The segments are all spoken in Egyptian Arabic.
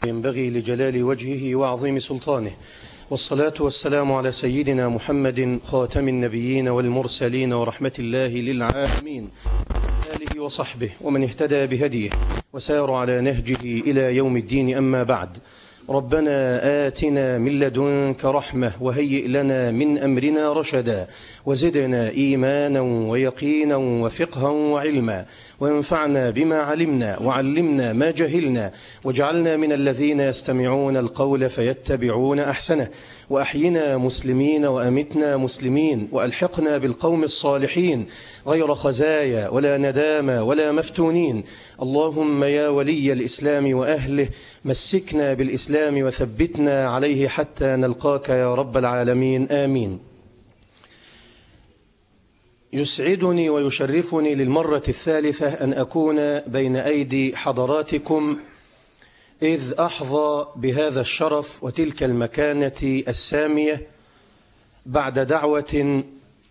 ينبغي لجلال وجهه وعظيم سلطانه والصلاة والسلام على سيدنا محمد خاتم النبيين والمرسلين ورحمة الله للعالمين آله وصحبه ومن اهتدى بهديه وسار على نهجه إلى يوم الدين أما بعد ربنا آتنا من لدنك رحمة وهيئ لنا من أمرنا رشدا وزدنا إيمانا ويقينا وفقها وعلما وانفعنا بما علمنا وعلمنا ما جهلنا واجعلنا من الذين يستمعون القول فيتبعون أحسنه وأحينا مسلمين وأمتنا مسلمين وألحقنا بالقوم الصالحين غير خزايا ولا ندامة ولا مفتونين اللهم يا ولي الإسلام وأهله مسكنا بالإسلام وثبتنا عليه حتى نلقاك يا رب العالمين آمين يسعدني ويشرفني للمرة الثالثة أن أكون بين أيدي حضراتكم إذ أحظى بهذا الشرف وتلك المكانة السامية بعد دعوة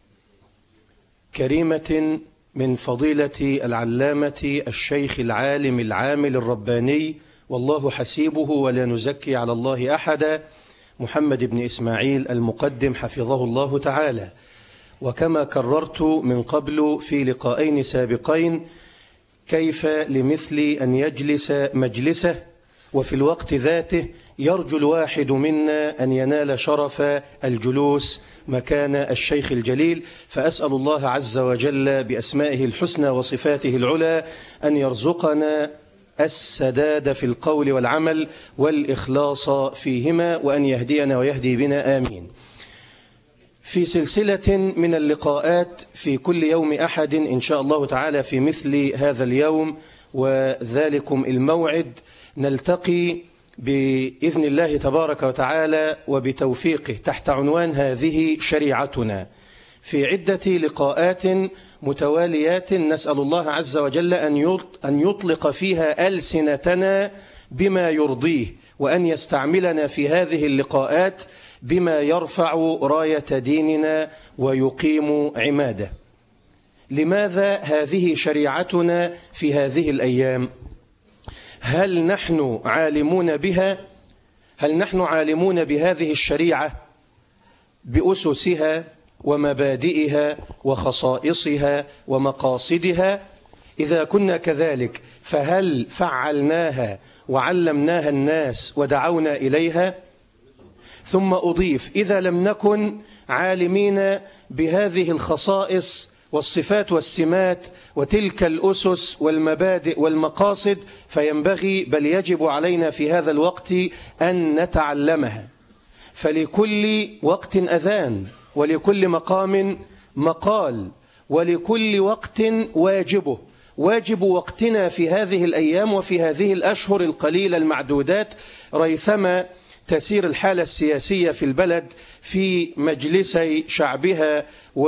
كريمة من فضيلة العلامة الشيخ العالم العامل الرباني والله حسيبه ولا نزكي على الله أحدا محمد بن إسماعيل المقدم حفظه الله تعالى وكما كررت من قبل في لقاءين سابقين كيف لمثل أن يجلس مجلسه وفي الوقت ذاته يرجو الواحد منا أن ينال شرف الجلوس مكان الشيخ الجليل فأسأل الله عز وجل بأسمائه الحسنى وصفاته العلى أن يرزقنا السداد في القول والعمل والإخلاص فيهما وأن يهدينا ويهدي بنا آمين في سلسلة من اللقاءات في كل يوم أحد إن شاء الله تعالى في مثل هذا اليوم وذلكم الموعد نلتقي بإذن الله تبارك وتعالى وبتوفيقه تحت عنوان هذه شريعتنا في عدة لقاءات متواليات نسأل الله عز وجل أن يطلق فيها ألسنتنا بما يرضيه وأن يستعملنا في هذه اللقاءات بما يرفع راية ديننا ويقيم عماده لماذا هذه شريعتنا في هذه الأيام هل نحن عالمون بها هل نحن عالمون بهذه الشريعة بأسسها ومبادئها وخصائصها ومقاصدها إذا كنا كذلك فهل فعلناها وعلمناها الناس ودعونا إليها ثم أضيف إذا لم نكن عالمين بهذه الخصائص والصفات والسمات وتلك الأسس والمبادئ والمقاصد فينبغي بل يجب علينا في هذا الوقت أن نتعلمها فلكل وقت أذان ولكل مقام مقال ولكل وقت واجبه واجب وقتنا في هذه الأيام وفي هذه الأشهر القليلة المعدودات ريثما تسير الحالة السياسية في البلد في مجلسي شعبها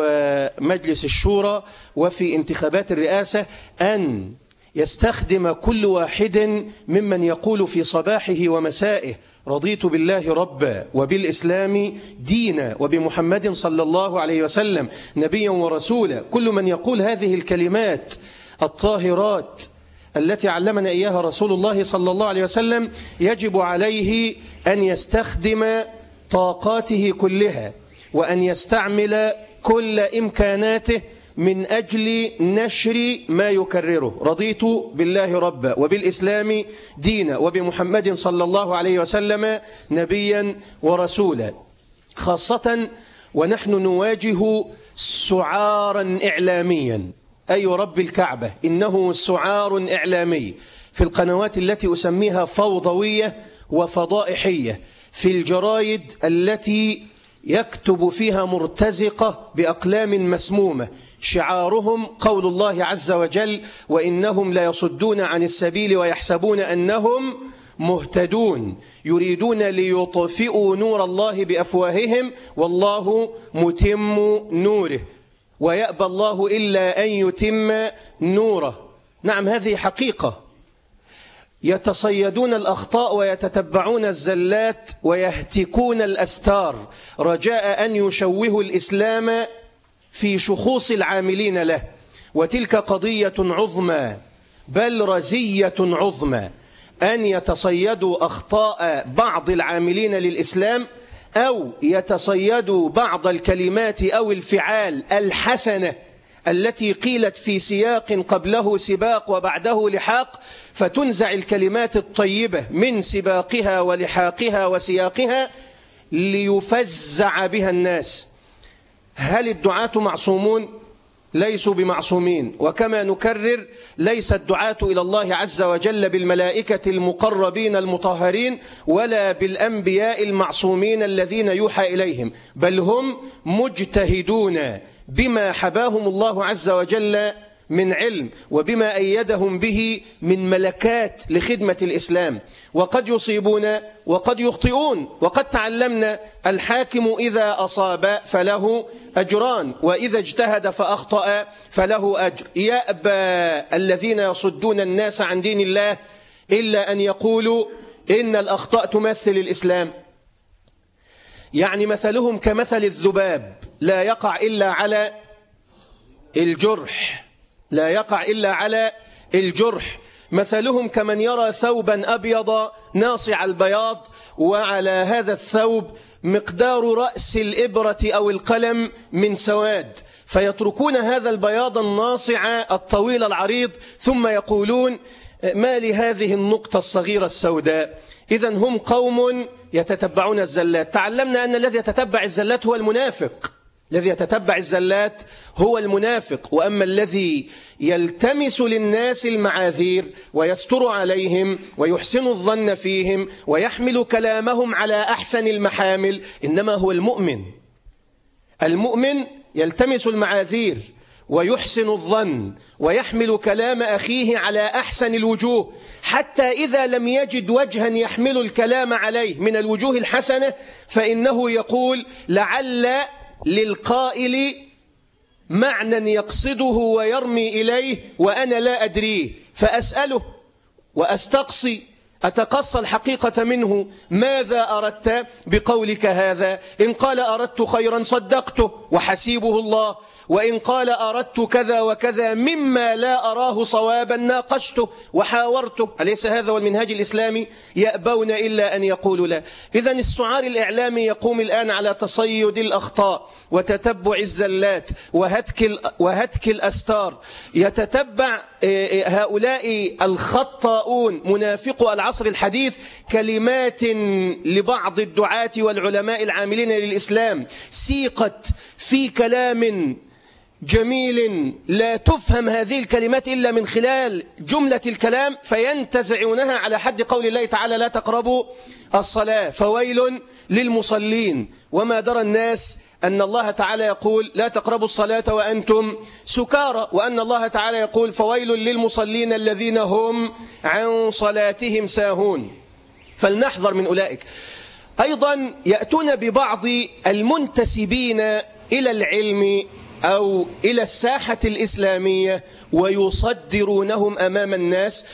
ومجلس الشورى وفي انتخابات الرئاسة أن يستخدم كل واحد ممن يقول في صباحه ومسائه رضيت بالله ربا وبالإسلام دينا وبمحمد صلى الله عليه وسلم نبيا ورسولا كل من يقول هذه الكلمات الطاهرات التي علمنا إياها رسول الله صلى الله عليه وسلم يجب عليه أن يستخدم طاقاته كلها وأن يستعمل كل إمكاناته من أجل نشر ما يكرره رضيت بالله ربا وبالإسلام دينا وبمحمد صلى الله عليه وسلم نبيا ورسولا خاصة ونحن نواجه سعارا إعلاميا أي رب الكعبة إنه سعار إعلامي في القنوات التي أسميها فوضوية وفضائحية في الجرايد التي يكتب فيها مرتزقة بأقلام مسمومة شعارهم قول الله عز وجل وإنهم لا يصدون عن السبيل ويحسبون أنهم مهتدون يريدون ليطفئوا نور الله بأفواههم والله متم نوره ويأبى الله إلا أن يتم نوره نعم هذه حقيقة يتصيدون الأخطاء ويتتبعون الزلات ويهتكون الأستار رجاء أن يشوهوا الإسلام في شخوص العاملين له وتلك قضية عظمى بل رزية عظمى أن يتصيدوا أخطاء بعض العاملين للإسلام أو يتصيدوا بعض الكلمات أو الفعال الحسنة التي قيلت في سياق قبله سباق وبعده لحاق فتنزع الكلمات الطيبة من سباقها ولحاقها وسياقها ليفزع بها الناس هل الدعاة معصومون؟ ليسوا بمعصومين وكما نكرر ليس الدعاة إلى الله عز وجل بالملائكة المقربين المطهرين ولا بالأنبياء المعصومين الذين يوحى إليهم بل هم مجتهدون بما حباهم الله عز وجل من علم وبما أيدهم به من ملكات لخدمة الإسلام وقد يصيبون وقد يخطئون وقد تعلمنا الحاكم إذا أصاب فله أجران وإذا اجتهد فأخطأ فله أجر يأبى الذين يصدون الناس عن دين الله إلا أن يقولوا إن الأخطاء تمثل الإسلام يعني مثلهم كمثل الذباب لا يقع إلا على الجرح لا يقع إلا على الجرح مثلهم كمن يرى ثوبا أبيض ناصع البياض وعلى هذا الثوب مقدار رأس الإبرة أو القلم من سواد فيتركون هذا البياض الناصع الطويل العريض ثم يقولون ما لهذه النقطة الصغيرة السوداء إذا هم قوم يتتبعون الزلات تعلمنا أن الذي يتتبع الزلات هو المنافق الذي يتتبع الزلات هو المنافق وأما الذي يلتمس للناس المعاذير ويستر عليهم ويحسن الظن فيهم ويحمل كلامهم على أحسن المحامل إنما هو المؤمن المؤمن يلتمس المعاذير ويحسن الظن ويحمل كلام أخيه على أحسن الوجوه حتى إذا لم يجد وجها يحمل الكلام عليه من الوجوه الحسنة فإنه يقول لعل للقائل معنى يقصده ويرمي إليه وأنا لا أدريه فأسأله وأستقصي أتقصى الحقيقة منه ماذا أردت بقولك هذا إن قال أردت خيرا صدقته وحسيبه الله وإن قال أردت كذا وكذا مما لا أراه صوابا ناقشته وحاورته أليس هذا هو المنهاج الإسلامي يأبون إلا أن يقولوا لا إذا السعار الإعلامي يقوم الآن على تصيد الأخطاء وتتبع الزلات وهتك, وهتك الأستار يتتبع آه، آه، هؤلاء الخطاؤون منافق العصر الحديث كلمات لبعض الدعاة والعلماء العاملين للإسلام سيقت في كلام جميل لا تفهم هذه الكلمات إلا من خلال جملة الكلام فينتزعونها على حد قول الله تعالى لا تقربوا الصلاة فويل للمصلين وما درى الناس أن الله تعالى يقول لا تقربوا الصلاة وأنتم سكارى وأن الله تعالى يقول فويل للمصلين الذين هم عن صلاتهم ساهون فلنحذر من أولئك أيضا يأتون ببعض المنتسبين إلى العلم أو إلى الساحة الإسلامية ويصدرونهم أمام الناس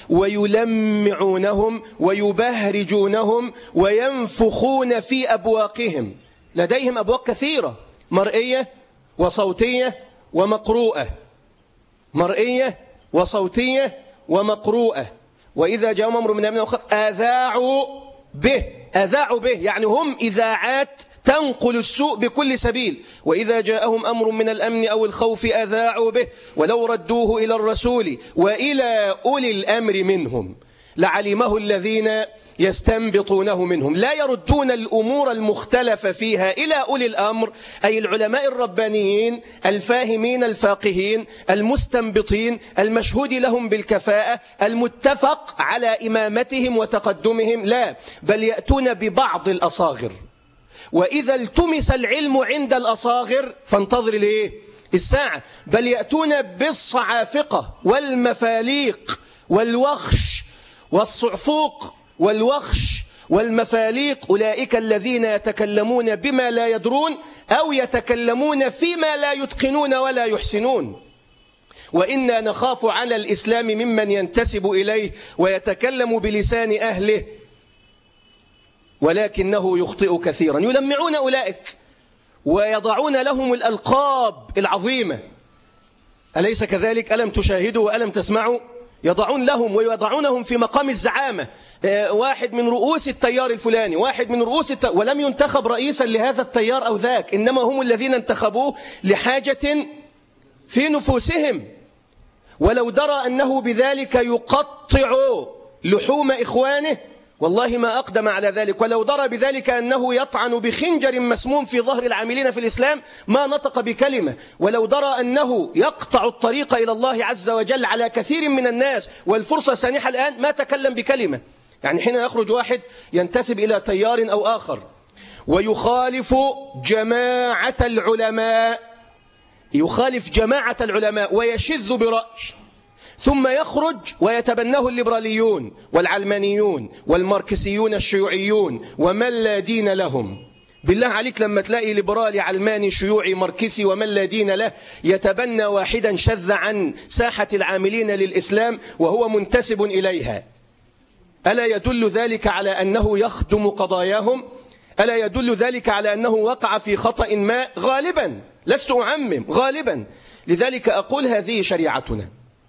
ويلمعونهم ويبهرجونهم وينفخون في أبواقهم لديهم أبواق كثيرة مرئية وصوتية ومقروءة مرئية وصوتية ومقروءة وإذا جاءهم أمر من أمن وخف أذاعوا به أذاعوا به يعني هم إذاعات تنقل السوء بكل سبيل وإذا جاءهم أمر من الأمن أو الخوف أذاعوا به ولو ردوه إلى الرسول وإلى أولي الأمر منهم لعلمه الذين يستنبطونه منهم لا يردون الأمور المختلفة فيها إلى أولي الأمر أي العلماء الربانيين الفاهمين الفاقهين المستنبطين المشهود لهم بالكفاءة المتفق على إمامتهم وتقدمهم لا بل يأتون ببعض الأصاغر وإذا التمس العلم عند الأصاغر فانتظر ليه الساعة بل يأتون بالصعافقة والمفاليق والوخش والصعفوق والوخش والمفاليق أولئك الذين يتكلمون بما لا يدرون أو يتكلمون فيما لا يتقنون ولا يحسنون وإنا نخاف على الإسلام ممن ينتسب إليه ويتكلم بلسان أهله ولكنه يخطئ كثيرا يلمعون أولئك ويضعون لهم الألقاب العظيمة أليس كذلك ألم تشاهدوا وألم تسمعوا يضعون لهم ويضعونهم في مقام الزعامة آه، واحد من رؤوس التيار الفلاني واحد من رؤوس الت... ولم ينتخب رئيسا لهذا التيار أو ذاك إنما هم الذين انتخبوه لحاجة في نفوسهم ولو درى أنه بذلك يقطع لحوم إخوانه والله ما أقدم على ذلك ولو درى بذلك أنه يطعن بخنجر مسموم في ظهر العاملين في الإسلام ما نطق بكلمة ولو درى أنه يقطع الطريق إلى الله عز وجل على كثير من الناس والفرصة سانحة الآن ما تكلم بكلمة يعني حين يخرج واحد ينتسب إلى تيار أو آخر ويخالف جماعة العلماء يخالف جماعة العلماء ويشذ برأي ثم يخرج ويتبناه الليبراليون والعلمانيون والماركسيون الشيوعيون ومن لا دين لهم بالله عليك لما تلاقي ليبرالي علماني شيوعي ماركسي ومن لا دين له يتبنى واحدا شذ عن ساحة العاملين للإسلام وهو منتسب إليها ألا يدل ذلك على أنه يخدم قضاياهم ألا يدل ذلك على أنه وقع في خطأ ما غالبا لست أعمم غالبا لذلك أقول هذه شريعتنا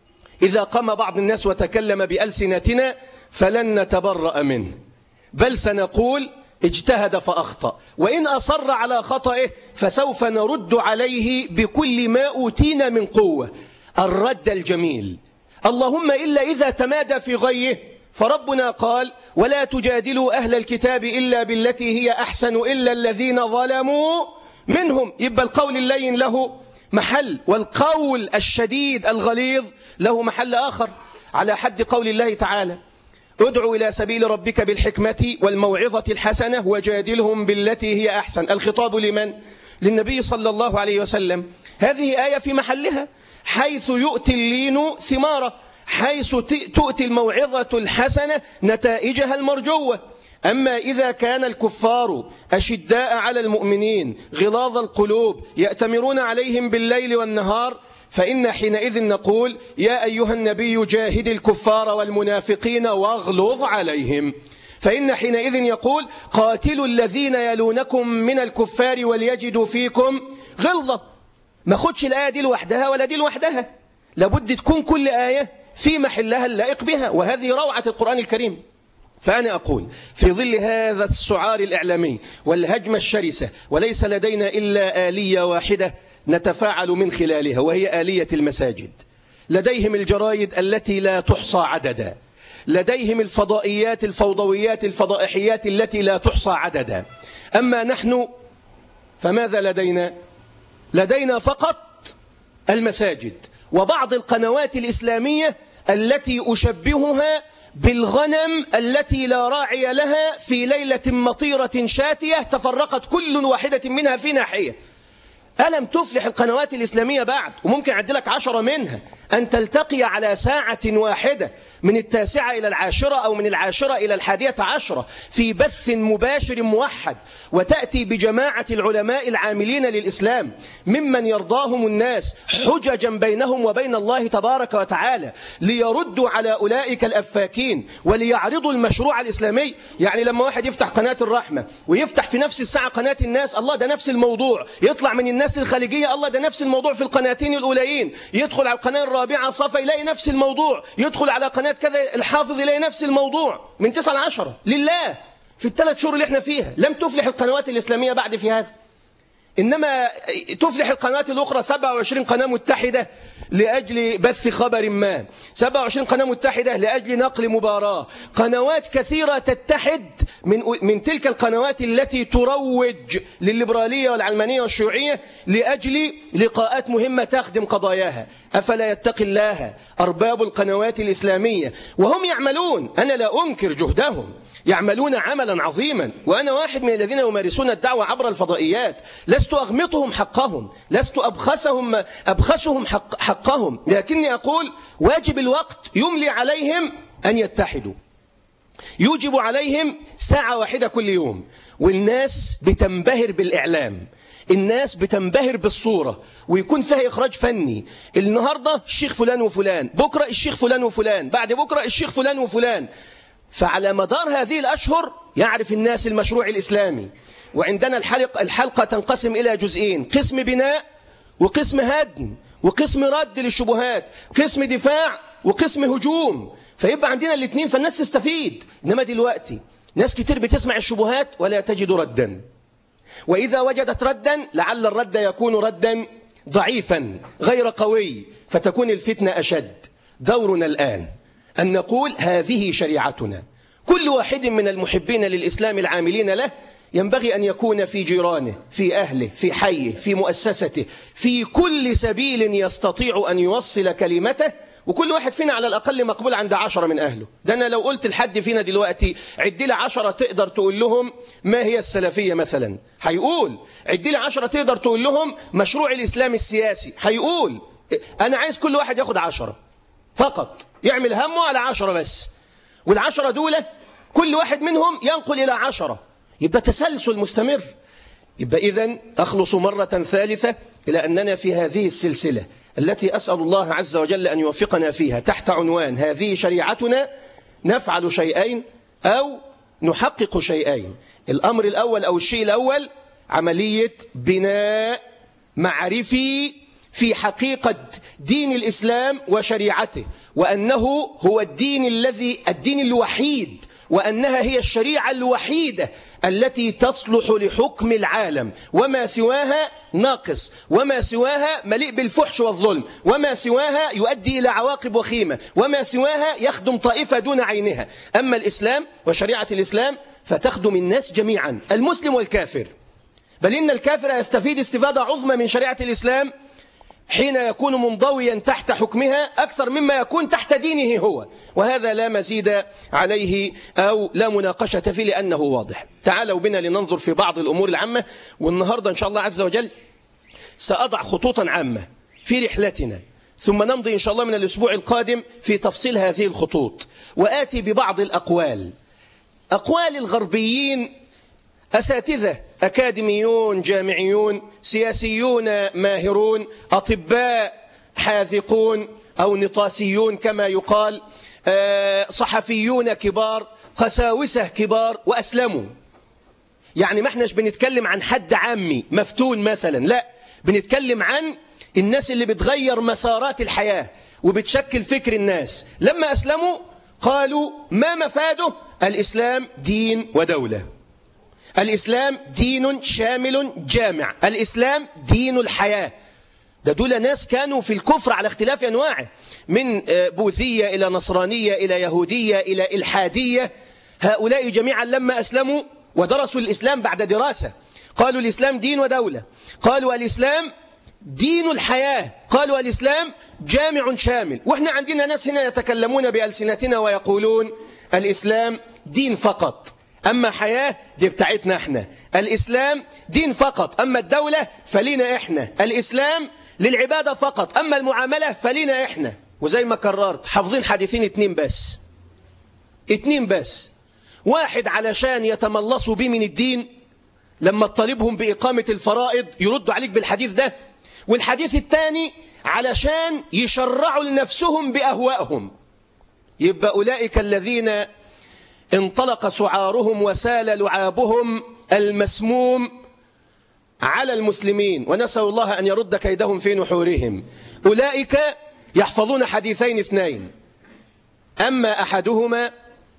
إذا قام بعض الناس وتكلم بألسنتنا فلن نتبرأ منه بل سنقول اجتهد فأخطأ وإن أصر على خطئه فسوف نرد عليه بكل ما أوتينا من قوة الرد الجميل اللهم إلا إذا تمادى في غيه فربنا قال ولا تجادلوا أهل الكتاب إلا بالتي هي أحسن إلا الذين ظلموا منهم يبقى القول اللين له محل والقول الشديد الغليظ له محل آخر على حد قول الله تعالى ادعو إلى سبيل ربك بالحكمة والموعظة الحسنة وجادلهم بالتي هي أحسن الخطاب لمن؟ للنبي صلى الله عليه وسلم هذه آية في محلها حيث يؤتي اللين ثمارة حيث تؤتي الموعظة الحسنة نتائجها المرجوة أما إذا كان الكفار أشداء على المؤمنين غلاظ القلوب يأتمرون عليهم بالليل والنهار فإن حينئذ نقول يا أيها النبي جاهد الكفار والمنافقين واغلظ عليهم فإن حينئذ يقول قاتلوا الذين يلونكم من الكفار وليجدوا فيكم غلظة ما خدش الآية دي لوحدها ولا دي لوحدها لابد تكون كل آية في محلها اللائق بها وهذه روعة القرآن الكريم فأنا أقول في ظل هذا السعار الإعلامي والهجمة الشرسة وليس لدينا إلا آلية واحدة نتفاعل من خلالها وهي آلية المساجد لديهم الجرايد التي لا تحصى عددا لديهم الفضائيات الفوضويات الفضائحيات التي لا تحصى عددا أما نحن فماذا لدينا لدينا فقط المساجد وبعض القنوات الإسلامية التي أشبهها بالغنم التي لا راعي لها في ليلة مطيرة شاتية تفرقت كل واحدة منها في ناحية ألم تفلح القنوات الإسلامية بعد وممكن أعدلك عشرة منها أن تلتقي على ساعة واحدة من التاسعة إلى العاشرة أو من العاشرة إلى الحادية عشرة في بث مباشر موحد وتأتي بجماعة العلماء العاملين للإسلام ممن يرضاهم الناس حججا بينهم وبين الله تبارك وتعالى ليردوا على أولئك الأفاكين وليعرضوا المشروع الإسلامي يعني لما واحد يفتح قناة الرحمة ويفتح في نفس الساعة قناة الناس الله ده نفس الموضوع يطلع من الناس الخليجية الله ده نفس الموضوع في القناتين الأوليين يدخل على القناة الرابعة صفا يلاقي نفس الموضوع يدخل على قناة كذا الحافظ يلاقي نفس الموضوع من 9 ل 10 لله في الثلاث شهور اللي احنا فيها لم تفلح القنوات الإسلامية بعد في هذا إنما تفلح القنوات الأخرى 27 قناة متحدة لأجل بث خبر ما 27 قناة متحدة لأجل نقل مباراة قنوات كثيرة تتحد من, من تلك القنوات التي تروج للليبرالية والعلمانية والشيوعية لأجل لقاءات مهمة تخدم قضاياها أفلا يتقي الله أرباب القنوات الإسلامية وهم يعملون أنا لا أنكر جهدهم يعملون عملا عظيما وأنا واحد من الذين يمارسون الدعوة عبر الفضائيات لست أغمطهم حقهم لست أبخسهم, أبخسهم حق حقهم لكني أقول واجب الوقت يملي عليهم أن يتحدوا يوجب عليهم ساعة واحدة كل يوم والناس بتنبهر بالإعلام الناس بتنبهر بالصورة ويكون فيها إخراج فني النهاردة الشيخ فلان وفلان بكرة الشيخ فلان وفلان بعد بكرة الشيخ فلان وفلان فعلى مدار هذه الأشهر يعرف الناس المشروع الإسلامي وعندنا الحلقة, الحلقة تنقسم إلى جزئين قسم بناء وقسم هدم وقسم رد للشبهات قسم دفاع وقسم هجوم فيبقى عندنا الاثنين فالناس تستفيد إنما دلوقتي ناس كتير بتسمع الشبهات ولا تجد ردا وإذا وجدت ردا لعل الرد يكون ردا ضعيفا غير قوي فتكون الفتنة أشد دورنا الآن أن نقول هذه شريعتنا كل واحد من المحبين للإسلام العاملين له ينبغي أن يكون في جيرانه في أهله في حيه في مؤسسته في كل سبيل يستطيع أن يوصل كلمته وكل واحد فينا على الأقل مقبول عند عشرة من أهله ده أنا لو قلت لحد فينا دلوقتي عدي لي عشرة تقدر تقول لهم ما هي السلفية مثلا هيقول عدي لي عشرة تقدر تقول لهم مشروع الإسلام السياسي هيقول أنا عايز كل واحد ياخد عشرة فقط يعمل همه على عشرة بس والعشرة دولة كل واحد منهم ينقل إلى عشرة يبقى تسلسل مستمر يبقى إذن أخلص مرة ثالثة إلى أننا في هذه السلسلة التي أسأل الله عز وجل أن يوفقنا فيها تحت عنوان هذه شريعتنا نفعل شيئين أو نحقق شيئين الأمر الأول أو الشيء الأول عملية بناء معرفي في حقيقة دين الإسلام وشريعته وأنه هو الدين الذي الدين الوحيد وأنها هي الشريعة الوحيدة التي تصلح لحكم العالم وما سواها ناقص وما سواها مليء بالفحش والظلم وما سواها يؤدي إلى عواقب وخيمة وما سواها يخدم طائفة دون عينها أما الإسلام وشريعة الإسلام فتخدم الناس جميعا المسلم والكافر بل إن الكافر يستفيد استفادة عظمى من شريعة الإسلام حين يكون منضويا تحت حكمها أكثر مما يكون تحت دينه هو وهذا لا مزيد عليه أو لا مناقشة فيه لأنه واضح تعالوا بنا لننظر في بعض الأمور العامة والنهاردة إن شاء الله عز وجل سأضع خطوطا عامة في رحلتنا ثم نمضي إن شاء الله من الأسبوع القادم في تفصيل هذه الخطوط وآتي ببعض الأقوال أقوال الغربيين أساتذة أكاديميون جامعيون سياسيون ماهرون أطباء حاذقون أو نطاسيون كما يقال صحفيون كبار قساوسة كبار وأسلموا يعني ما احناش بنتكلم عن حد عامي مفتون مثلا لا بنتكلم عن الناس اللي بتغير مسارات الحياة وبتشكل فكر الناس لما أسلموا قالوا ما مفاده الإسلام دين ودولة الإسلام دين شامل جامع الإسلام دين الحياة ده دول ناس كانوا في الكفر على اختلاف أنواعه من بوذية إلى نصرانية إلى يهودية إلى إلحادية هؤلاء جميعا لما أسلموا ودرسوا الإسلام بعد دراسة قالوا الإسلام دين ودولة قالوا الإسلام دين الحياة قالوا الإسلام جامع شامل وإحنا عندنا ناس هنا يتكلمون بألسنتنا ويقولون الإسلام دين فقط أما حياة دي بتاعتنا احنا الإسلام دين فقط أما الدولة فلينا احنا الإسلام للعبادة فقط أما المعاملة فلينا احنا وزي ما كررت حافظين حديثين اتنين بس اتنين بس واحد علشان يتملصوا بيه من الدين لما تطالبهم بإقامة الفرائض يردوا عليك بالحديث ده والحديث الثاني علشان يشرعوا لنفسهم بأهوائهم يبقى أولئك الذين انطلق سعارهم وسال لعابهم المسموم على المسلمين ونسأل الله أن يرد كيدهم في نحورهم أولئك يحفظون حديثين اثنين أما أحدهما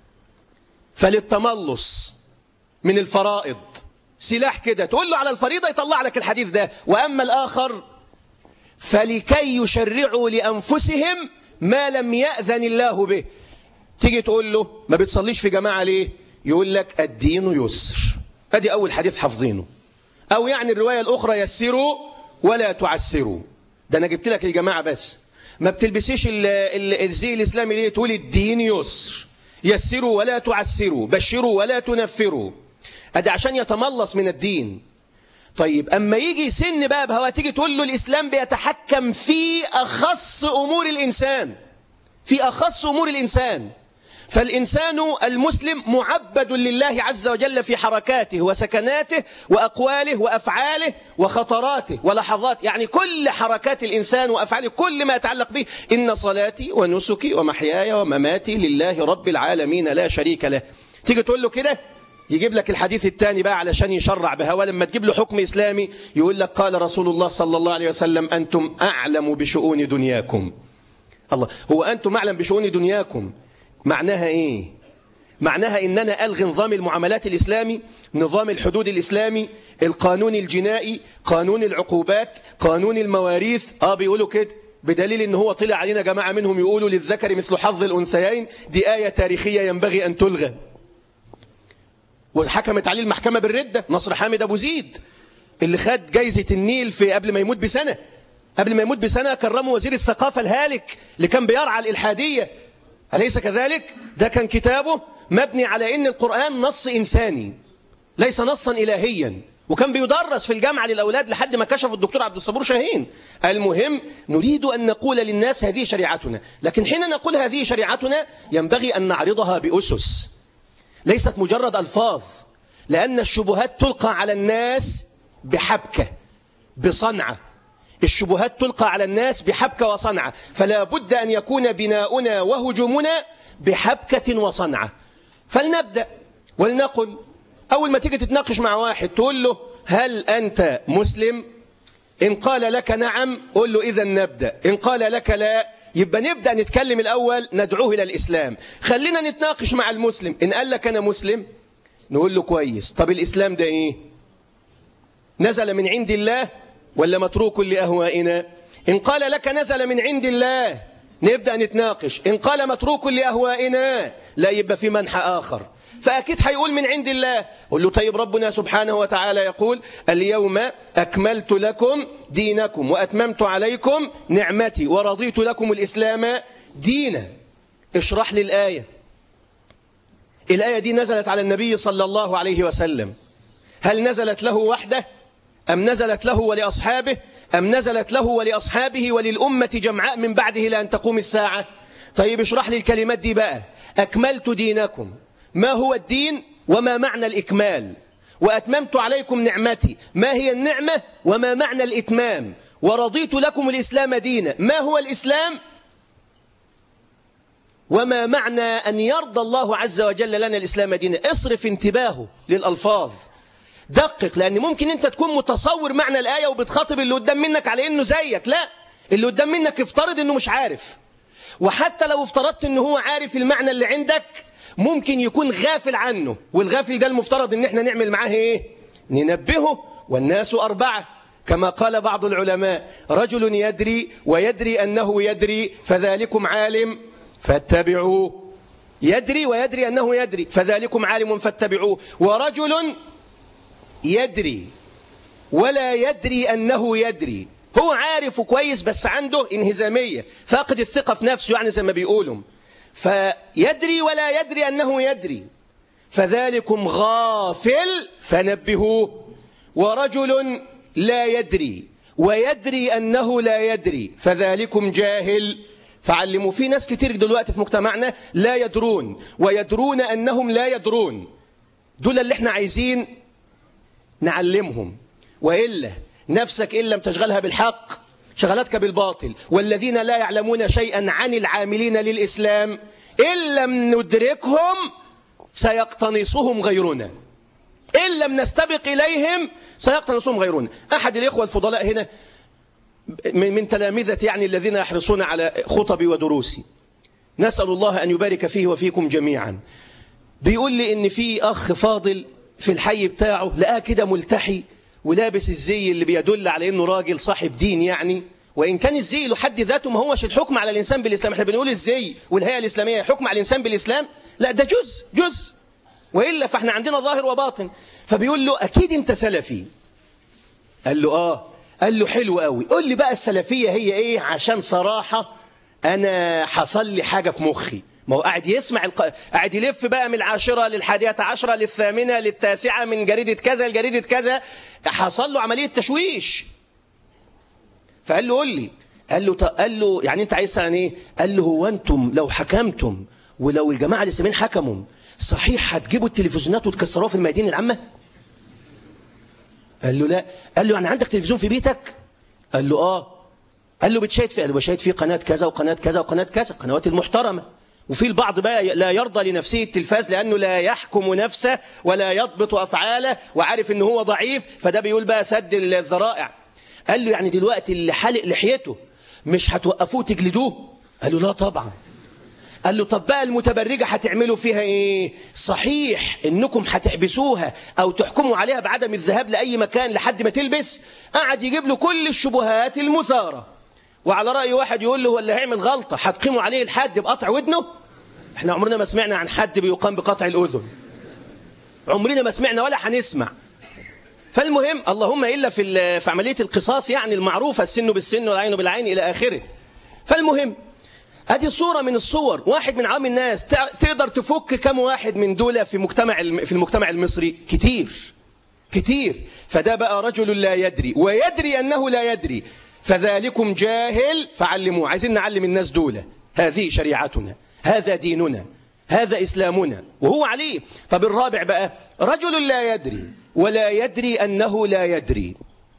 فللتملص من الفرائض سلاح كده تقول له على الفريضة يطلع لك الحديث ده وأما الآخر فلكي يشرعوا لأنفسهم ما لم يأذن الله به تيجي تقول له ما بتصليش في جماعة ليه يقول لك الدين يسر ادي أول حديث حافظينه أو يعني الرواية الأخرى يسروا ولا تعسروا ده أنا جبت لك الجماعة بس ما بتلبسيش الزي الإسلامي ليه تقول الدين يسر يسروا ولا تعسروا بشروا ولا تنفروا ادي عشان يتملص من الدين طيب أما يجي سن بقى بهوا تيجي تقول له الإسلام بيتحكم في أخص أمور الإنسان في أخص أمور الإنسان فالإنسان المسلم معبد لله عز وجل في حركاته وسكناته وأقواله وأفعاله وخطراته ولحظاته يعني كل حركات الإنسان وأفعاله كل ما يتعلق به إن صلاتي ونسكي ومحياي ومماتي لله رب العالمين لا شريك له تيجي تقول له كده يجيب لك الحديث الثاني بقى علشان يشرع بهوا لما تجيب له حكم إسلامي يقول لك قال رسول الله صلى الله عليه وسلم أنتم أعلم بشؤون دنياكم الله هو أنتم معلم بشؤون دنياكم معناها إيه معناها إن أنا ألغي نظام المعاملات الإسلامي نظام الحدود الإسلامي القانون الجنائي قانون العقوبات قانون المواريث آه بيقولوا كده بدليل ان هو طلع علينا جماعة منهم يقولوا للذكر مثل حظ الأنثيين دي آية تاريخية ينبغي أن تلغى وحكمت عليه المحكمة بالردة نصر حامد أبو زيد اللي خد جايزة النيل في قبل ما يموت بسنة قبل ما يموت بسنة كرمه وزير الثقافة الهالك اللي كان بيرعى الإلحادية أليس كذلك؟ ده كان كتابه مبني على أن القرآن نص إنساني ليس نصا إلهيا وكان بيدرس في الجامعة للأولاد لحد ما كشف الدكتور عبد الصبور شاهين المهم نريد أن نقول للناس هذه شريعتنا لكن حين نقول هذه شريعتنا ينبغي أن نعرضها بأسس ليست مجرد ألفاظ لأن الشبهات تلقى على الناس بحبكة بصنعة الشبهات تلقى على الناس بحبكة وصنعة فلا بد أن يكون بناؤنا وهجومنا بحبكة وصنعة فلنبدأ ولنقل أول ما تيجي تتناقش مع واحد تقول له هل أنت مسلم إن قال لك نعم قل له إذا نبدأ إن قال لك لا يبقى نبدأ نتكلم الأول ندعوه إلى الإسلام خلينا نتناقش مع المسلم إن قال لك أنا مسلم نقول له كويس طب الإسلام ده إيه نزل من عند الله ولا متروك لأهوائنا إن قال لك نزل من عند الله نبدأ نتناقش إن قال متروك لأهوائنا لا يبقى في منح آخر فأكيد هيقول من عند الله قل له طيب ربنا سبحانه وتعالى يقول اليوم أكملت لكم دينكم وأتممت عليكم نعمتي ورضيت لكم الإسلام دينا اشرح لي الآية الآية دي نزلت على النبي صلى الله عليه وسلم هل نزلت له وحده أم نزلت له ولأصحابه أم نزلت له ولأصحابه وللأمة جمعاء من بعده لأن تقوم الساعة طيب اشرح لي الكلمات دي بقى أكملت دينكم ما هو الدين وما معنى الإكمال وأتممت عليكم نعمتي ما هي النعمة وما معنى الإتمام ورضيت لكم الإسلام دينا ما هو الإسلام وما معنى أن يرضى الله عز وجل لنا الإسلام دينا اصرف انتباهه للألفاظ دقق لأن ممكن أنت تكون متصور معنى الآية وبتخاطب اللي قدام منك على أنه زيك لا اللي قدام منك افترض أنه مش عارف وحتى لو افترضت أنه هو عارف المعنى اللي عندك ممكن يكون غافل عنه والغافل ده المفترض ان احنا نعمل معاه ايه ننبهه والناس أربعة كما قال بعض العلماء رجل يدري ويدري أنه يدري فذلكم عالم فاتبعوه يدري ويدري أنه يدري فذلكم عالم فاتبعوه ورجل يدري ولا يدري أنه يدري هو عارف كويس بس عنده انهزامية فاقد الثقة في نفسه يعني زي ما بيقولوا فيدري ولا يدري أنه يدري فذلكم غافل فنبهوه ورجل لا يدري ويدري أنه لا يدري فذلكم جاهل فعلموا في ناس كتير دلوقتي في مجتمعنا لا يدرون ويدرون أنهم لا يدرون دول اللي احنا عايزين نعلمهم وإلا نفسك إن لم تشغلها بالحق شغلتك بالباطل والذين لا يعلمون شيئا عن العاملين للإسلام إن لم ندركهم سيقتنصهم غيرنا إن لم نستبق إليهم سيقتنصهم غيرنا أحد الإخوة الفضلاء هنا من تلامذة يعني الذين يحرصون على خطبي ودروسي نسأل الله أن يبارك فيه وفيكم جميعا بيقول لي إن في أخ فاضل في الحي بتاعه لقاه كده ملتحي ولابس الزي اللي بيدل على انه راجل صاحب دين يعني وإن كان الزي لحد ذاته ما هوش الحكم على الإنسان بالإسلام احنا بنقول الزي والهيئة الإسلامية حكم على الإنسان بالإسلام لا ده جزء جزء وإلا فاحنا عندنا ظاهر وباطن فبيقول له أكيد أنت سلفي قال له آه قال له حلو قوي قول لي بقى السلفية هي إيه عشان صراحة أنا حصل لي حاجة في مخي ما هو قاعد يسمع الق... قاعد يلف بقى من العاشرة للحادية عشرة للثامنة للتاسعة من جريدة كذا لجريدة كذا حصل له عملية تشويش فقال له قول لي قال له قال له يعني انت عايز يعني ايه قال له هو انتم لو حكمتم ولو الجماعه الاسلاميين حكموا صحيح هتجيبوا التلفزيونات وتكسروها في الميادين العامه قال له لا قال له يعني عندك تلفزيون في بيتك قال له اه قال له بتشاهد فيه قال له بشاهد فيه قناه كذا وقناه كذا وقناه كذا القنوات المحترمه وفي البعض بقى لا يرضى لنفسه التلفاز لأنه لا يحكم نفسه ولا يضبط أفعاله وعارف أنه هو ضعيف فده بيقول بقى سد الذرائع قال له يعني دلوقتي اللي حلق لحيته مش هتوقفوه تجلدوه قال له لا طبعا قال له طب بقى المتبرجة هتعملوا فيها ايه صحيح انكم هتحبسوها او تحكموا عليها بعدم الذهاب لأي مكان لحد ما تلبس قعد يجيب له كل الشبهات المثارة وعلى رأي واحد يقول له هو اللي هيعمل غلطة هتقيموا عليه الحد بقطع ودنه احنا عمرنا ما سمعنا عن حد بيقام بقطع الأذن عمرنا ما سمعنا ولا هنسمع فالمهم اللهم إلا في في عملية القصاص يعني المعروفة السن بالسن والعين بالعين إلى آخره فالمهم هذه صورة من الصور واحد من عام الناس تقدر تفك كم واحد من دول في مجتمع في المجتمع المصري كتير كتير فده بقى رجل لا يدري ويدري أنه لا يدري فذلكم جاهل فعلموه عايزين نعلم الناس دول هذه شريعتنا هذا ديننا هذا إسلامنا وهو عليه طب الرابع بقى رجل لا يدري ولا يدري أنه لا يدري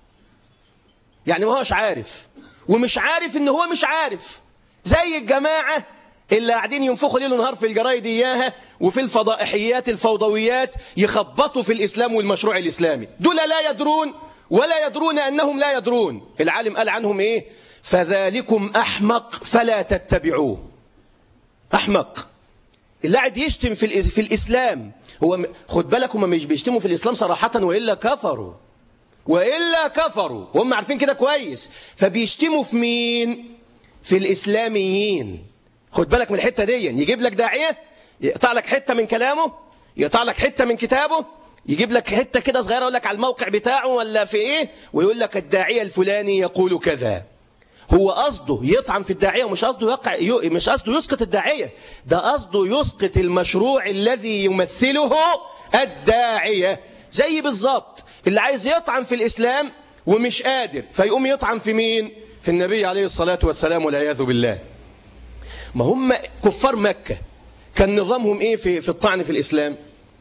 يعني ما هوش عارف ومش عارف ان هو مش عارف زي الجماعة اللي قاعدين ينفخوا ليل ونهار في الجرايد إياها وفي الفضائحيات الفوضويات يخبطوا في الإسلام والمشروع الإسلامي دول لا يدرون ولا يدرون أنهم لا يدرون العالم قال عنهم إيه فذلكم أحمق فلا تتبعوه أحمق اللي قاعد يشتم في, في الإسلام هو خد بالك هم مش بيشتموا في الإسلام صراحة وإلا كفروا وإلا كفروا وهم عارفين كده كويس فبيشتموا في مين في الإسلاميين خد بالك من الحتة دي يجيب لك داعية يقطع لك حتة من كلامه يقطع لك حتة من كتابه يجيب لك حتة كده صغيرة يقول لك على الموقع بتاعه ولا في إيه ويقول لك الداعية الفلاني يقول كذا هو قصده يطعن في الداعية ومش قصده يقع مش قصده يسقط الداعية ده قصده يسقط المشروع الذي يمثله الداعية زي بالظبط اللي عايز يطعن في الإسلام ومش قادر فيقوم يطعن في مين في النبي عليه الصلاة والسلام والعياذ بالله ما هم كفار مكة كان نظامهم ايه في, في الطعن في الإسلام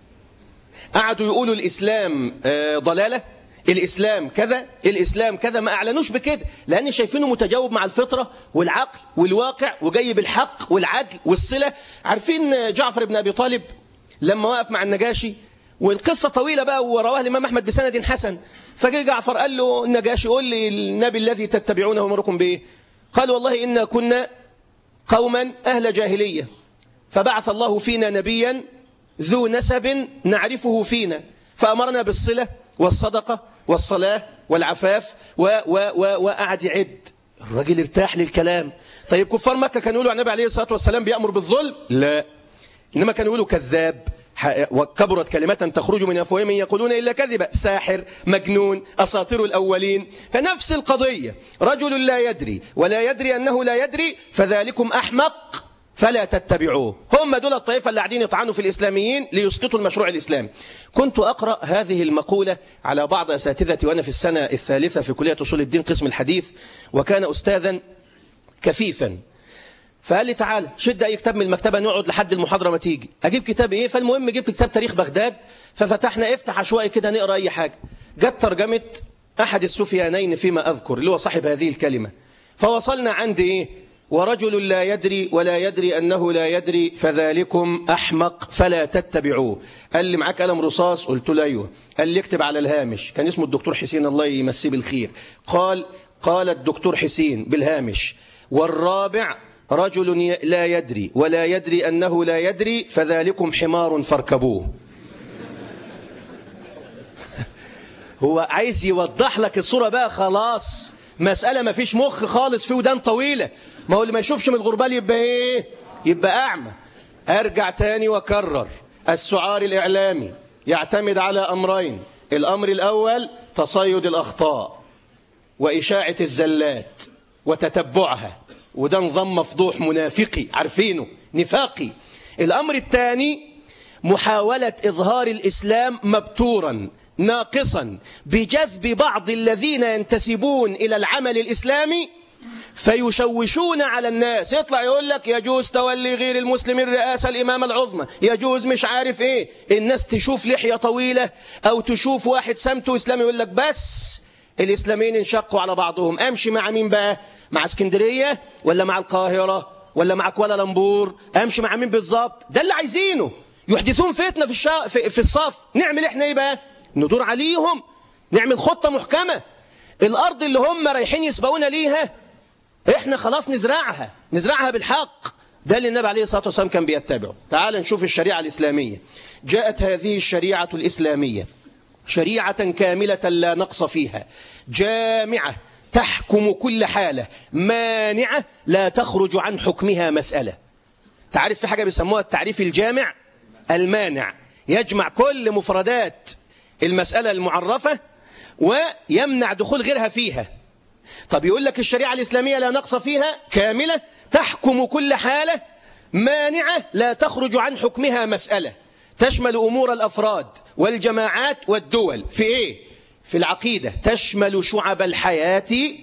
قعدوا يقولوا الإسلام ضلالة الإسلام كذا الإسلام كذا ما أعلنوش بكده لأن شايفينه متجاوب مع الفطرة والعقل والواقع وجاي بالحق والعدل والصلة عارفين جعفر بن أبي طالب لما وقف مع النجاشي والقصة طويلة بقى ورواها الإمام أحمد بسند حسن فجاء جعفر قال له النجاشي قول لي النبي الذي تتبعونه ومركم به قال والله إنا كنا قوما أهل جاهلية فبعث الله فينا نبيا ذو نسب نعرفه فينا فأمرنا بالصلة والصدقة والصلاة والعفاف و و و وقعد يعد الراجل ارتاح للكلام طيب كفار مكة كانوا يقولوا النبي عليه الصلاة والسلام بيأمر بالظلم لا إنما كانوا يقولوا كذاب وكبرت كلمة تخرج من أفواههم يقولون إلا كذبا ساحر مجنون أساطير الأولين فنفس القضية رجل لا يدري ولا يدري أنه لا يدري فذلكم أحمق فلا تتبعوه هم دول الطائفة اللي قاعدين يطعنوا في الإسلاميين ليسقطوا المشروع الإسلامي كنت أقرأ هذه المقولة على بعض أساتذتي وأنا في السنة الثالثة في كلية أصول الدين قسم الحديث وكان أستاذا كفيفا فقال لي تعالى شد أي كتاب من المكتبة نقعد لحد المحاضرة ما تيجي أجيب كتاب إيه فالمهم جبت كتاب تاريخ بغداد ففتحنا افتح عشوائي كده نقرأ أي حاجة جت ترجمة أحد السفيانين فيما أذكر اللي هو صاحب هذه الكلمة فوصلنا عند إيه ورجل لا يدري ولا يدري أنه لا يدري فذلكم أحمق فلا تتبعوه قال لي معاك قلم رصاص قلت له أيوه قال لي اكتب على الهامش كان اسمه الدكتور حسين الله يمسيه بالخير قال قال الدكتور حسين بالهامش والرابع رجل لا يدري ولا يدري أنه لا يدري فذلكم حمار فاركبوه هو عايز يوضح لك الصورة بقى خلاص مسألة ما فيش مخ خالص في ودان طويلة ما هو اللي ما يشوفش من الغربال يبقى ايه يبقى أعمى أرجع تاني وكرر السعار الإعلامي يعتمد على أمرين الأمر الأول تصيد الأخطاء وإشاعة الزلات وتتبعها وده نظام مفضوح منافقي عارفينه نفاقي الأمر الثاني محاولة إظهار الإسلام مبتورا ناقصا بجذب بعض الذين ينتسبون إلى العمل الإسلامي فيشوشون على الناس يطلع يقول لك يجوز تولي غير المسلم الرئاسة الإمامة العظمى يجوز مش عارف إيه الناس تشوف لحية طويلة أو تشوف واحد سمته إسلامي يقول لك بس الإسلاميين انشقوا على بعضهم أمشي مع مين بقى مع اسكندرية ولا مع القاهرة ولا مع كوالالمبور أمشي مع مين بالظبط ده اللي عايزينه يحدثون فتنة في, الشا... في... في الصف نعمل إحنا إيه بقى ندور عليهم نعمل خطة محكمة الأرض اللي هم رايحين يسبقونا ليها احنا خلاص نزرعها نزرعها بالحق ده اللي النبي عليه الصلاة والسلام كان بيتبعه تعال نشوف الشريعة الإسلامية جاءت هذه الشريعة الإسلامية شريعة كاملة لا نقص فيها جامعة تحكم كل حالة مانعة لا تخرج عن حكمها مسألة تعرف في حاجة بيسموها التعريف الجامع المانع يجمع كل مفردات المسألة المعرفة ويمنع دخول غيرها فيها طب يقول لك الشريعة الإسلامية لا نقص فيها كاملة تحكم كل حالة مانعة لا تخرج عن حكمها مسألة تشمل أمور الأفراد والجماعات والدول في إيه؟ في العقيدة تشمل شعب الحياة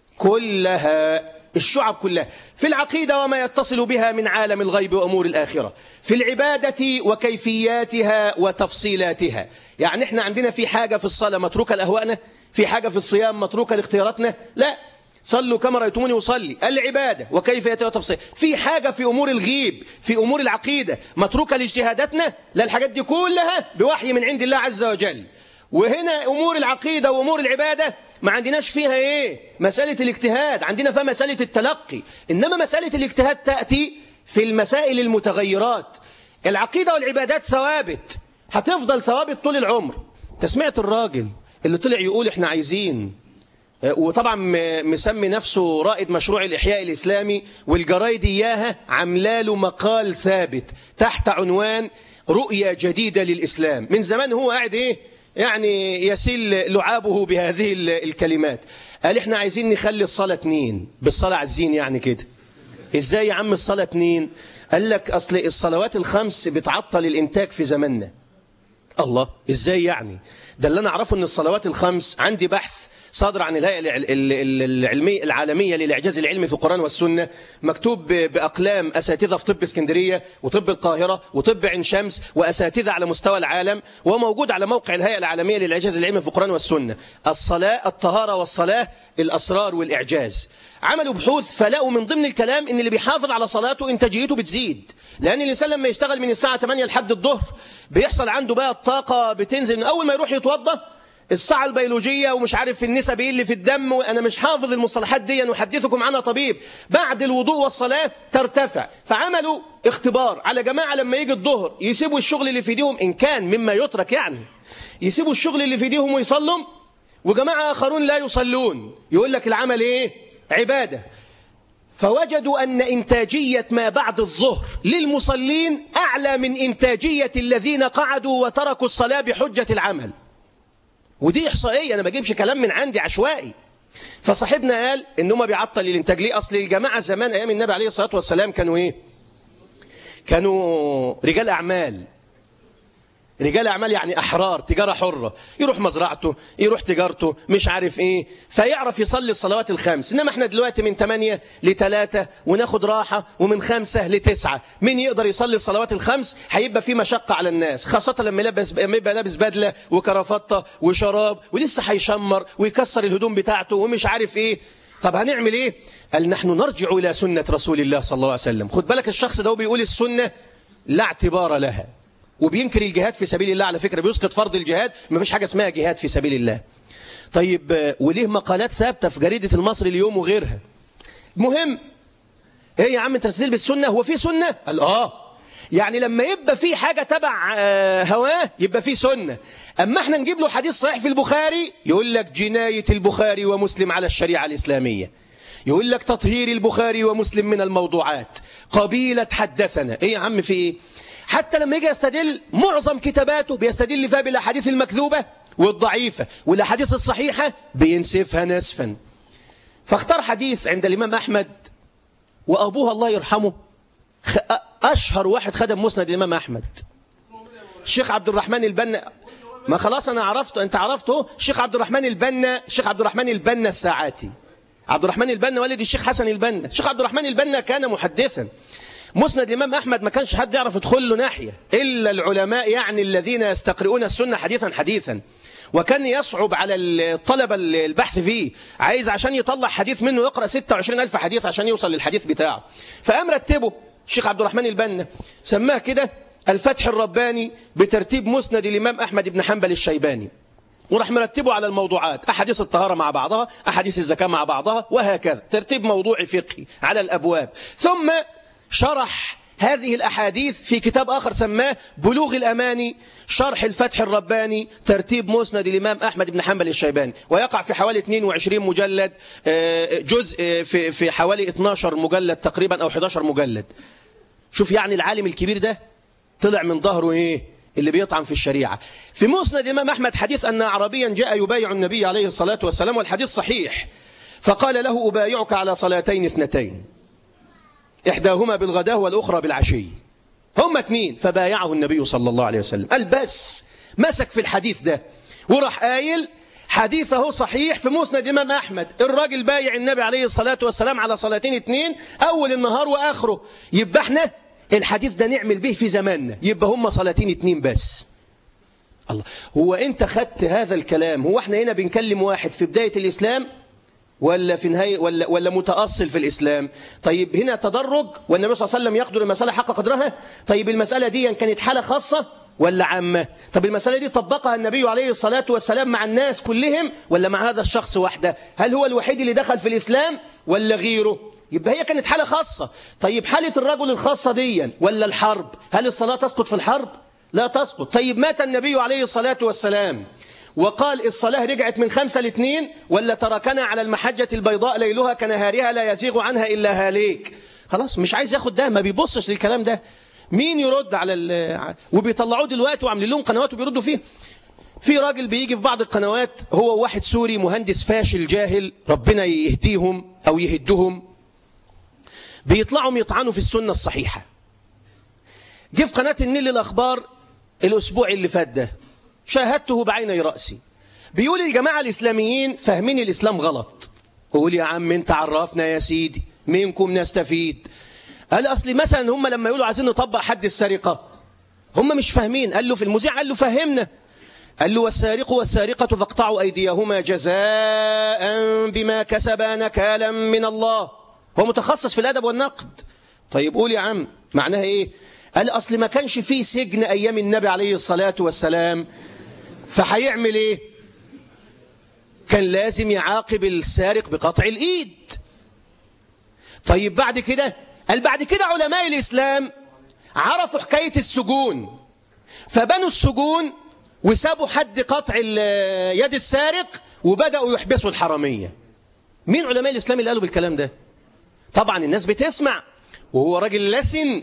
كلها الشعب كلها في العقيدة وما يتصل بها من عالم الغيب وأمور الآخرة في العبادة وكيفياتها وتفصيلاتها يعني احنا عندنا في حاجة في الصلاة متروكة لأهوائنا في حاجة في الصيام متروكة لاختياراتنا لا صلوا كما رأيتموني وصلي العبادة وكيفيتها وتفصيل في حاجة في أمور الغيب في أمور العقيدة متروكة لاجتهاداتنا لا الحاجات دي كلها بوحي من عند الله عز وجل وهنا أمور العقيدة وأمور العبادة ما عندناش فيها إيه مسألة الاجتهاد عندنا فيها مسألة التلقي إنما مسألة الاجتهاد تأتي في المسائل المتغيرات العقيدة والعبادات ثوابت هتفضل ثوابت طول العمر تسمعت الراجل اللي طلع يقول احنا عايزين وطبعا مسمي نفسه رائد مشروع الإحياء الإسلامي والجرايد إياها عملاله مقال ثابت تحت عنوان رؤية جديدة للإسلام من زمان هو قاعد إيه يعني يسيل لعابه بهذه الكلمات قال احنا عايزين نخلي الصلاة اتنين بالصلاة عزين يعني كده ازاي يا عم الصلاة اتنين قال لك أصل الصلوات الخمس بتعطل الإنتاج في زماننا الله ازاي يعني ده اللي أنا أعرفه أن الصلوات الخمس عندي بحث صادر عن الهيئة العلمية العالمية للإعجاز العلمي في القرآن والسنة مكتوب بأقلام أساتذة في طب اسكندرية وطب القاهرة وطب عين شمس وأساتذة على مستوى العالم وموجود على موقع الهيئة العالمية للإعجاز العلمي في القرآن والسنة الصلاة الطهارة والصلاة الأسرار والإعجاز عملوا بحوث فلقوا من ضمن الكلام ان اللي بيحافظ على صلاته انتاجيته بتزيد لان الانسان لما يشتغل من الساعه 8 لحد الظهر بيحصل عنده بقى الطاقه بتنزل من اول ما يروح يتوضا الساعة البيولوجية ومش عارف النسب ايه اللي في الدم وأنا مش حافظ المصطلحات دي نحدثكم عنها طبيب بعد الوضوء والصلاة ترتفع فعملوا اختبار على جماعة لما يجي الظهر يسيبوا الشغل اللي في ايديهم إن كان مما يترك يعني يسيبوا الشغل اللي في ايديهم ويصلوا وجماعة آخرون لا يصلون يقول لك العمل ايه عبادة فوجدوا أن إنتاجية ما بعد الظهر للمصلين أعلى من إنتاجية الذين قعدوا وتركوا الصلاة بحجة العمل ودي إحصائية أنا ما بجيبش كلام من عندي عشوائي فصاحبنا قال إن هم بيعطل الإنتاج ليه أصل الجماعة زمان أيام النبي عليه الصلاة والسلام كانوا إيه كانوا رجال أعمال رجال أعمال يعني أحرار تجارة حرة يروح مزرعته يروح تجارته مش عارف إيه فيعرف يصلي الصلوات الخمس إنما إحنا دلوقتي من 8 ل 3 وناخد راحة ومن 5 ل 9 مين يقدر يصلي الصلوات الخمس هيبقى في مشقة على الناس خاصة لما يلبس لما يبقى لابس بدلة وكرافتة وشراب ولسه هيشمر ويكسر الهدوم بتاعته ومش عارف إيه طب هنعمل إيه قال نحن نرجع إلى سنة رسول الله صلى الله عليه وسلم خد بالك الشخص ده بيقول السنة لا اعتبار لها وبينكر الجهاد في سبيل الله على فكرة بيسقط فرض الجهاد ما فيش حاجة اسمها جهاد في سبيل الله طيب وليه مقالات ثابتة في جريدة المصري اليوم وغيرها مهم ايه يا عم انت تنزل بالسنة هو في سنة قال اه يعني لما يبقى في حاجة تبع هواه يبقى في سنة أما احنا نجيب له حديث صحيح في البخاري يقول لك جناية البخاري ومسلم على الشريعة الإسلامية يقول لك تطهير البخاري ومسلم من الموضوعات قبيلة حدثنا ايه يا عم في ايه حتى لما يجي يستدل معظم كتاباته بيستدل فيها بالأحاديث المكذوبة والضعيفة والأحاديث الصحيحة بينسفها نسفا فاختار حديث عند الإمام أحمد وأبوها الله يرحمه أشهر واحد خدم مسند الإمام أحمد الشيخ عبد الرحمن البنا ما خلاص أنا عرفته أنت عرفته الشيخ عبد الرحمن البنا الشيخ عبد الرحمن البنا الساعاتي عبد الرحمن البنا والد الشيخ حسن البنا الشيخ عبد الرحمن البنا كان محدثا مسند الإمام أحمد ما كانش حد يعرف يدخل له ناحية إلا العلماء يعني الذين يستقرؤون السنة حديثا حديثا وكان يصعب على الطلبة البحث فيه عايز عشان يطلع حديث منه يقرأ 26 ألف حديث عشان يوصل للحديث بتاعه فقام رتبه الشيخ عبد الرحمن البنا سماه كده الفتح الرباني بترتيب مسند الإمام أحمد بن حنبل الشيباني وراح مرتبه على الموضوعات أحاديث الطهارة مع بعضها أحاديث الزكاة مع بعضها وهكذا ترتيب موضوعي فقهي على الأبواب ثم شرح هذه الأحاديث في كتاب آخر سماه بلوغ الأماني شرح الفتح الرباني ترتيب مسند الإمام أحمد بن حنبل الشيباني ويقع في حوالي 22 مجلد جزء في في حوالي 12 مجلد تقريبا أو 11 مجلد شوف يعني العالم الكبير ده طلع من ظهره إيه اللي بيطعن في الشريعة في مسند الإمام أحمد حديث أن عربيا جاء يبايع النبي عليه الصلاة والسلام والحديث صحيح فقال له أبايعك على صلاتين اثنتين إحداهما بالغداء والأخرى بالعشي هما اتنين فبايعه النبي صلى الله عليه وسلم قال بس مسك في الحديث ده وراح قايل حديثه صحيح في مسند الإمام أحمد الراجل بايع النبي عليه الصلاة والسلام على صلاتين اتنين أول النهار وآخره يبقى احنا الحديث ده نعمل به في زماننا يبقى هم صلاتين اتنين بس الله هو انت خدت هذا الكلام هو احنا هنا بنكلم واحد في بداية الإسلام ولا في نهاية ولا ولا متأصل في الإسلام طيب هنا تدرج والنبي صلى الله عليه وسلم يقدر المسألة حق قدرها طيب المسألة دي كانت حالة خاصة ولا عامة طب المسألة دي طبقها النبي عليه الصلاة والسلام مع الناس كلهم ولا مع هذا الشخص وحده هل هو الوحيد اللي دخل في الإسلام ولا غيره يبقى هي كانت حالة خاصة طيب حالة الرجل الخاصة دي ولا الحرب هل الصلاة تسقط في الحرب لا تسقط طيب مات النبي عليه الصلاة والسلام وقال الصلاة رجعت من خمسة لاثنين ولا تركنا على المحجة البيضاء ليلها كنهارها لا يزيغ عنها إلا هاليك خلاص مش عايز ياخد ده ما بيبصش للكلام ده مين يرد على ال... وبيطلعوه دلوقتي وعاملين لهم قنوات وبيردوا فيه في راجل بيجي في بعض القنوات هو واحد سوري مهندس فاشل جاهل ربنا يهديهم أو يهدهم بيطلعوا يطعنوا في السنة الصحيحة جه في قناة النيل الأخبار الأسبوع اللي فات ده شاهدته بعيني رأسي بيقول الجماعة الإسلاميين فاهمين الإسلام غلط قول يا عم انت عرفنا يا سيدي منكم نستفيد قال أصلي مثلا هم لما يقولوا عايزين نطبق حد السرقة هم مش فاهمين قال له في المذيع قال له فهمنا قال له والسارق والسارقة فاقطعوا أيديهما جزاء بما كسبا نكالا من الله هو متخصص في الأدب والنقد طيب قول يا عم معناها إيه قال أصل ما كانش فيه سجن أيام النبي عليه الصلاة والسلام فهيعمل إيه كان لازم يعاقب السارق بقطع الإيد طيب بعد كده قال بعد كده علماء الإسلام عرفوا حكاية السجون فبنوا السجون وسابوا حد قطع يد السارق وبدأوا يحبسوا الحرامية مين علماء الإسلام اللي قالوا بالكلام ده طبعا الناس بتسمع وهو راجل لسن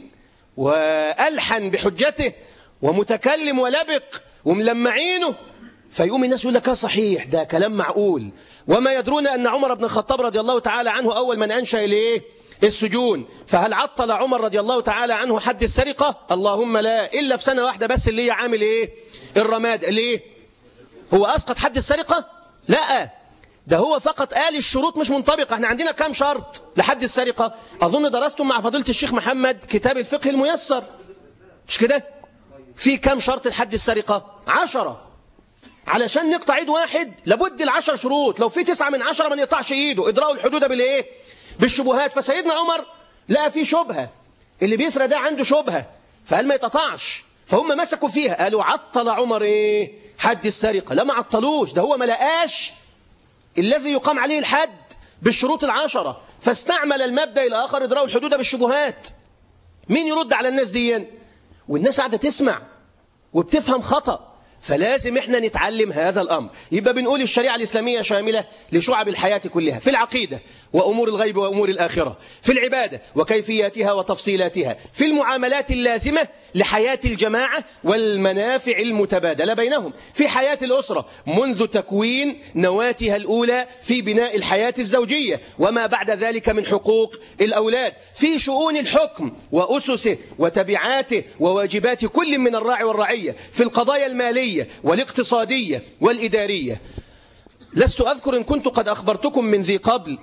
وألحن بحجته ومتكلم ولبق وملمعينه فيقوم الناس يقول لك صحيح ده كلام معقول وما يدرون أن عمر بن الخطاب رضي الله تعالى عنه أول من أنشأ إليه السجون فهل عطل عمر رضي الله تعالى عنه حد السرقة اللهم لا إلا في سنة واحدة بس اللي هي عامل إيه الرماد ليه هو أسقط حد السرقة لا ده هو فقط قال الشروط مش منطبقة احنا عندنا كام شرط لحد السرقة أظن درستم مع فضيلة الشيخ محمد كتاب الفقه الميسر مش كده في كام شرط لحد السرقة عشرة علشان نقطع ايد واحد لابد العشر شروط لو في تسعة من عشرة ما نقطعش ايده ادراءوا الحدود بالايه بالشبهات فسيدنا عمر لقى في شبهة اللي بيسرى ده عنده شبهة فقال ما يتقطعش فهم مسكوا فيها قالوا عطل عمر ايه حد السرقة لا ما عطلوش ده هو ما لقاش الذي يقام عليه الحد بالشروط العشرة فاستعمل المبدأ الآخر ادراءوا الحدود بالشبهات مين يرد على الناس دي والناس قاعدة تسمع وبتفهم خطأ فلازم احنا نتعلم هذا الأمر يبقى بنقول الشريعة الإسلامية شاملة لشعب الحياة كلها في العقيدة وأمور الغيب وأمور الآخرة في العبادة وكيفياتها وتفصيلاتها في المعاملات اللازمة لحياة الجماعة والمنافع المتبادلة بينهم في حياة الأسرة منذ تكوين نواتها الأولى في بناء الحياة الزوجية وما بعد ذلك من حقوق الأولاد في شؤون الحكم وأسسه وتبعاته وواجبات كل من الراعي والرعية في القضايا المالية والاقتصادية والإدارية لست أذكر إن كنت قد أخبرتكم من ذي قبل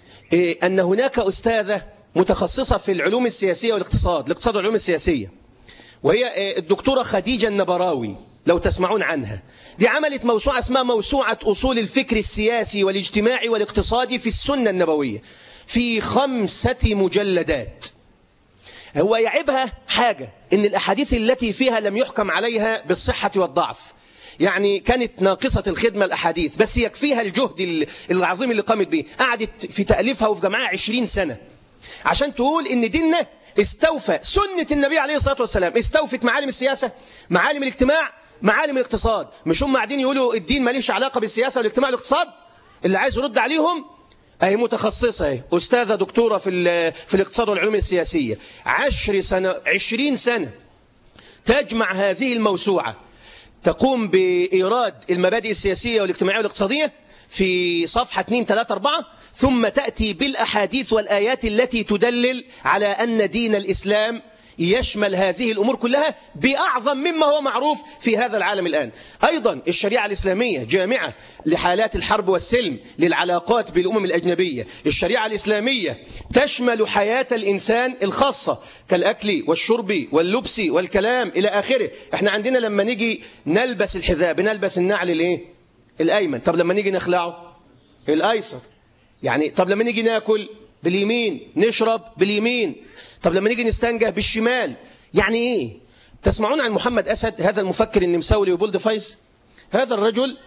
أن هناك أستاذة متخصصة في العلوم السياسية والاقتصاد الاقتصاد والعلوم السياسية وهي الدكتورة خديجة النبراوي لو تسمعون عنها دي عملت موسوعة اسمها موسوعة أصول الفكر السياسي والاجتماعي والاقتصادي في السنة النبوية في خمسة مجلدات هو يعيبها حاجة إن الأحاديث التي فيها لم يحكم عليها بالصحة والضعف يعني كانت ناقصة الخدمة الأحاديث بس يكفيها الجهد العظيم اللي قامت به قعدت في تأليفها وفي جمعها عشرين سنة عشان تقول إن ديننا استوفى سنة النبي عليه الصلاة والسلام استوفت معالم السياسة معالم الاجتماع معالم الاقتصاد مش هم قاعدين يقولوا الدين ماليش علاقة بالسياسة والاجتماع والاقتصاد اللي عايز يرد عليهم أهي متخصصة أهي أستاذة دكتورة في, في الاقتصاد والعلوم السياسية عشر سنة عشرين سنة تجمع هذه الموسوعة تقوم بإيراد المبادئ السياسية والاجتماعية والاقتصادية في صفحة 2 3 4 ثم تأتي بالأحاديث والآيات التي تدلل على أن دين الإسلام يشمل هذه الأمور كلها بأعظم مما هو معروف في هذا العالم الآن أيضا الشريعة الإسلامية جامعة لحالات الحرب والسلم للعلاقات بالأمم الأجنبية الشريعة الإسلامية تشمل حياة الإنسان الخاصة كالأكل والشرب واللبس والكلام إلى آخره احنا عندنا لما نيجي نلبس الحذاء بنلبس النعل الايه الأيمن طب لما نيجي نخلعه الأيسر يعني طب لما نيجي ناكل باليمين نشرب باليمين طب لما نيجي نستنجه بالشمال يعني ايه تسمعون عن محمد أسد هذا المفكر النمساوي وبولد فايز هذا الرجل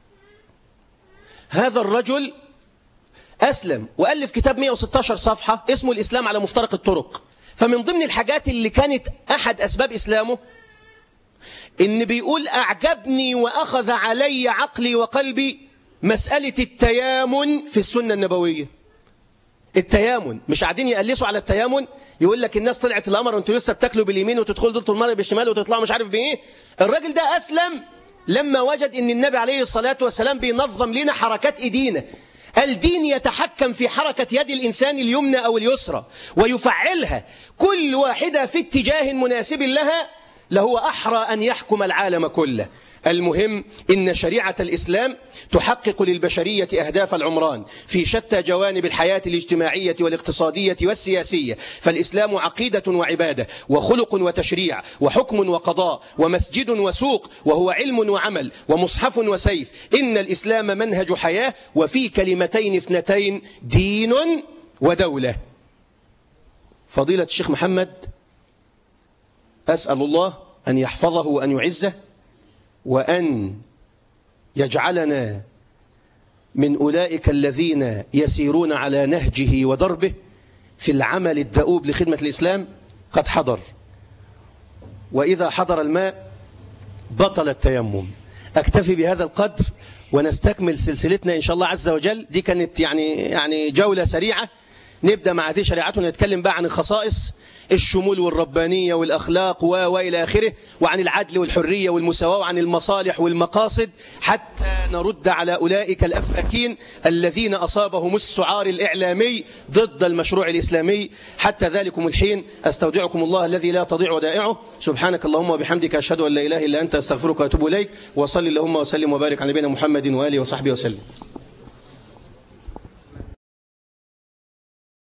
هذا الرجل أسلم وألف كتاب 116 صفحة اسمه الإسلام على مفترق الطرق فمن ضمن الحاجات اللي كانت أحد أسباب إسلامه إن بيقول أعجبني وأخذ علي عقلي وقلبي مسألة التيامن في السنة النبوية التيامن مش قاعدين يقلسوا على التيامن يقول لك الناس طلعت القمر وانتوا لسه بتاكلوا باليمين وتدخلوا دول المره بالشمال وتطلعوا مش عارف بايه الراجل ده اسلم لما وجد ان النبي عليه الصلاه والسلام بينظم لنا حركات ايدينا الدين يتحكم في حركة يد الإنسان اليمنى أو اليسرى ويفعلها كل واحدة في اتجاه مناسب لها لهو أحرى أن يحكم العالم كله المهم إن شريعة الإسلام تحقق للبشرية أهداف العمران في شتى جوانب الحياة الاجتماعية والاقتصادية والسياسية فالإسلام عقيدة وعبادة وخلق وتشريع وحكم وقضاء ومسجد وسوق وهو علم وعمل ومصحف وسيف إن الإسلام منهج حياة وفي كلمتين اثنتين دين ودولة فضيلة الشيخ محمد أسأل الله أن يحفظه وأن يعزه وأن يجعلنا من أولئك الذين يسيرون على نهجه ودربه في العمل الدؤوب لخدمة الإسلام قد حضر وإذا حضر الماء بطل التيمم أكتفي بهذا القدر ونستكمل سلسلتنا إن شاء الله عز وجل دي كانت يعني يعني جولة سريعة نبدأ مع هذه شريعتنا نتكلم بقى عن الخصائص الشمول والربانية والأخلاق وإلى آخره وعن العدل والحرية والمساواة وعن المصالح والمقاصد حتى نرد على أولئك الأفاكين الذين أصابهم السعار الإعلامي ضد المشروع الإسلامي حتى ذلكم الحين أستودعكم الله الذي لا تضيع ودائعه سبحانك اللهم وبحمدك أشهد أن لا إله إلا أنت أستغفرك وأتوب إليك وصلي اللهم وسلم وبارك على نبينا محمد وآله وصحبه وسلم